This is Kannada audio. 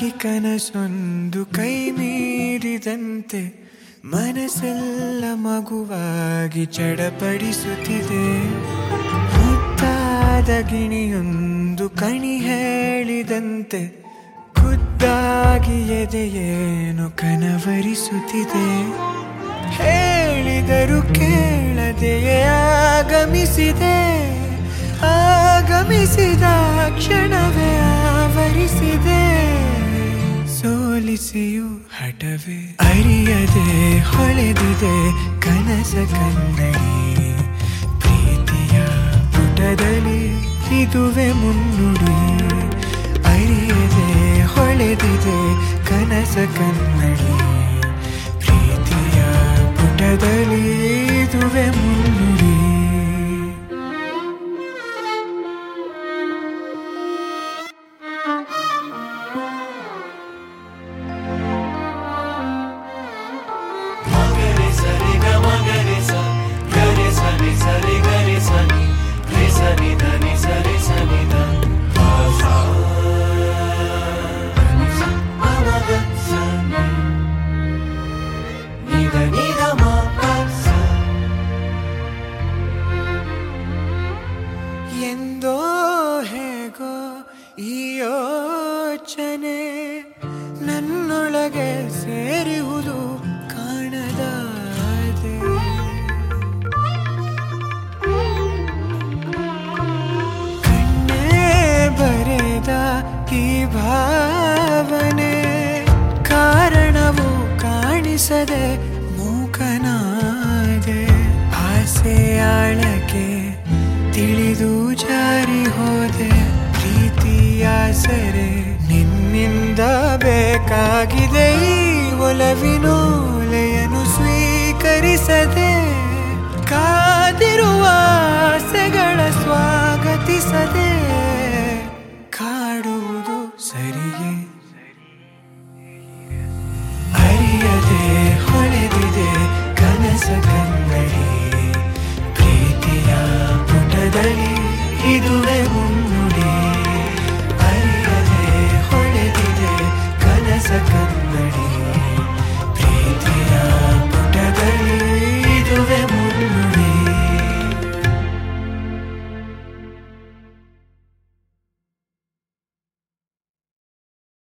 ಮುದ್ದಾಗಿ ಕನಸೊಂದು ಕೈ ಮೀರಿದಂತೆ ಮನಸ್ಸೆಲ್ಲ ಮಗುವಾಗಿ ಚಡಪಡಿಸುತ್ತಿದೆ ಮುದ್ದಾದ ಗಿಣಿಯೊಂದು ಕಣಿ ಹೇಳಿದಂತೆ ಖುದ್ದಾಗಿ ಎದೆಯೇನು ಕನವರಿಸುತ್ತಿದೆ ಹೇಳಿದರು ಕೇಳದೆಯೇ ಆಗಮಿಸಿದೆ ಆಗಮಿಸಿದ ಕ್ಷಣವೇ ಆವರಿಸಿದೆ ಸೋಲಿಸಿಯು ಹಠವೇ ಅರಿಯದೆ ಹೊಳೆದಿದೆ ಕನಸ ಕನ್ನಡಿ ಪ್ರೀತಿಯ ಪುಟದಲ್ಲಿ ಇದುವೆ ಮುನ್ನುಡಿ ಅರಿಯದೆ ಹೊಳೆದಿದೆ ಕನಸ ಕನ್ನಡಿ ಪ್ರೀತಿಯ ಪುಟದಲ್ಲಿ ಇದುವೆ ಮುನ್ನುಡಿ ಮಗರಿ ಸರಿ ಗ ಮಗರಿ ಸ ಗರಿ ಸರಿ ಸರಿ ಗರಿ ಸನಿ ರಿ ಸನಿ ಧನಿ ಸರಿ ಸನಿ ಧ ಪ ಸ ಧನಿ ಸ ಮ ಮ ಗ ಸ ನಿ ನಿ ಧ ನಿ ಧ ಮ ಪ ಸ ಎಂದೋ ಹೇಗೋ ಈ ಯೋಚನೆ ನನ್ನೊಳಗೆ ಸೇರಿಹುದು ಕಾಣದಾದೆ ಕಣ್ಣೇ ಬರೆದ ಈ ಭಾವನೆ ಕಾರಣವು ಕಾಣಿಸದೆ ಮೂಕನಾದೆ ಆಸೆ ಆಳಕ್ಕೆ ತಿಳಿದು ಜಾರಿ ಹೋದೆ ಪ್ರೀತಿಯ ಸರೆ ನಿನ್ನಿಂದ ಬೇಕಾಗಿದೆ ಈ ಒಲವಿನೋಲೆಯನ್ನು ಸ್ವೀಕರಿಸದೆ